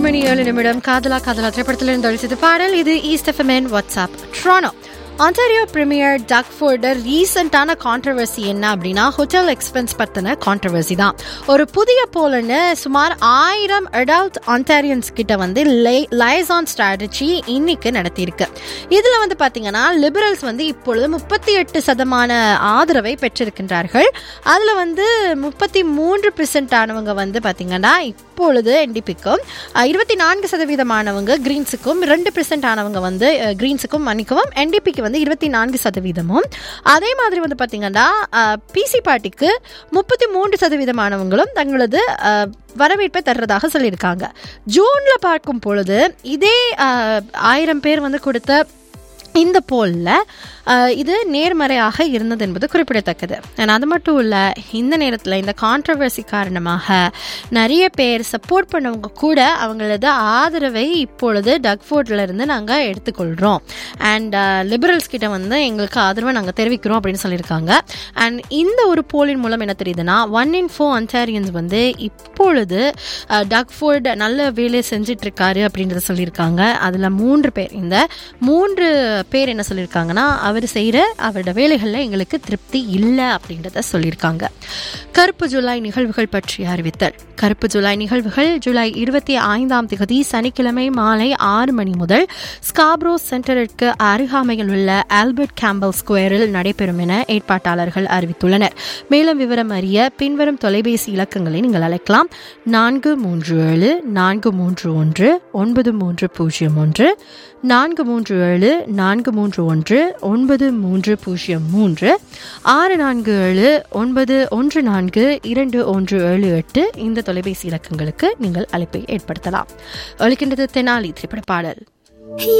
மணி ஏழு நிமிடம் காதலா காதலா திரைப்படத்திலிருந்து அழிச்சது பாடல் இது ஈஸ்ட் எஃப்எம்என் வாட்ஸ்அப் ட்ரானோ ஆன்டாரியோ பிரீமியர் டக்ஃபோர்டர் ரீசெண்டான கான்ட்ரவர்சி என்ன அப்படின்னா ஹோட்டல் எக்ஸ்பென்ஸ் பற்றின கான்ட்ரவர்சி தான் ஒரு புதிய போலன்னு சுமார் ஆயிரம் அடல்ட் ஆன்டாரியன்ஸ் கிட்ட வந்து லைசான் ஸ்ட்ராட்டஜி இன்னைக்கு நடத்தியிருக்கு இதில் வந்து பார்த்தீங்கன்னா லிபரல்ஸ் வந்து இப்பொழுது முப்பத்தி எட்டு சதமான ஆதரவை பெற்றிருக்கின்றார்கள் அதில் வந்து முப்பத்தி மூன்று பெர்சென்ட் ஆனவங்க வந்து பார்த்தீங்கன்னா இப்பொழுது என்டிபிக்கும் இருபத்தி நான்கு சதவீதமானவங்க கிரீன்ஸுக்கும் ரெண்டு பெர்சென்ட் ஆனவங்க வந்து கிரீன்ஸுக்கும் மன்னிக்கவும் என்டிபிக்கு வந்து இருபத்தி நான்கு சதவீதமும் அதே மாதிரி வந்து பார்த்தீங்கன்னா பிசி பார்ட்டிக்கு முப்பத்தி மூன்று சதவீதமானவங்களும் தங்களது அஹ், வரவேற்பை தர்றதாக சொல்லியிருக்காங்க ஜூன்ல பார்க்கும் பொழுது இதே அஹ், ஆயிரம் பேர் வந்து கொடுத்த இந்த போலில் இது நேர்மறையாக இருந்தது என்பது குறிப்பிடத்தக்கது And அது மட்டும் இல்லை இந்த நேரத்தில் இந்த கான்ட்ரவர்சி காரணமாக நிறைய பேர் சப்போர்ட் பண்ணவங்க கூட அவங்களது ஆதரவை இப்பொழுது டக்ஃபோர்ட்ல இருந்து நாங்கள் எடுத்துக்கொள்கிறோம் அண்ட் லிபரல்ஸ் கிட்ட வந்து எங்களுக்கு ஆதரவை நாங்கள் தெரிவிக்கிறோம் அப்படின்னு சொல்லியிருக்காங்க அண்ட் இந்த ஒரு போலின் மூலம் என்ன தெரியுதுன்னா ஒன் இன் ஃபோர் அன்டாரியன்ஸ் வந்து இப்பொழுது டக்ஃபோர்ட் நல்ல வேலையை செஞ்சிட்டு இருக்காரு அப்படின்றத சொல்லியிருக்காங்க அதில் மூன்று பேர் இந்த மூன்று பேர் என்ன சொல்லியிருக்காங்கன்னா அவர் செய்கிற அவரோட வேலைகளில் எங்களுக்கு திருப்தி இல்லை அப்படின்றத சொல்லியிருக்காங்க கருப்பு ஜூலை நிகழ்வுகள் பற்றி அறிவித்தல் கருப்பு ஜூலை நிகழ்வுகள் ஜூலை இருபத்தி ஐந்தாம் தேதி சனிக்கிழமை மாலை ஆறு மணி முதல் ஸ்காப்ரோ சென்டருக்கு அருகாமையில் உள்ள ஆல்பர்ட் கேம்பல் ஸ்கொயரில் நடைபெறும் என ஏற்பாட்டாளர்கள் அறிவித்துள்ளனர் மேலும் விவரம் அறிய பின்வரும் தொலைபேசி இலக்கங்களை நீங்கள் அழைக்கலாம் நான்கு மூன்று ஏழு நான்கு மூன்று ஒன்று ஒன்பது மூன்று பூஜ்ஜியம் ஒன்று நான்கு மூன்று ஏழு நான்கு மூன்று ஒன்று ஒன்பது மூன்று பூஜ்ஜியம் மூன்று ஆறு நான்கு ஏழு ஒன்பது ஒன்று நான்கு இரண்டு ஒன்று ஏழு எட்டு இந்த தொலைபேசி இலக்கங்களுக்கு நீங்கள் அழைப்பை ஏற்படுத்தலாம் ஒழிக்கின்றது தெனாலி திரைப்பட பாடல்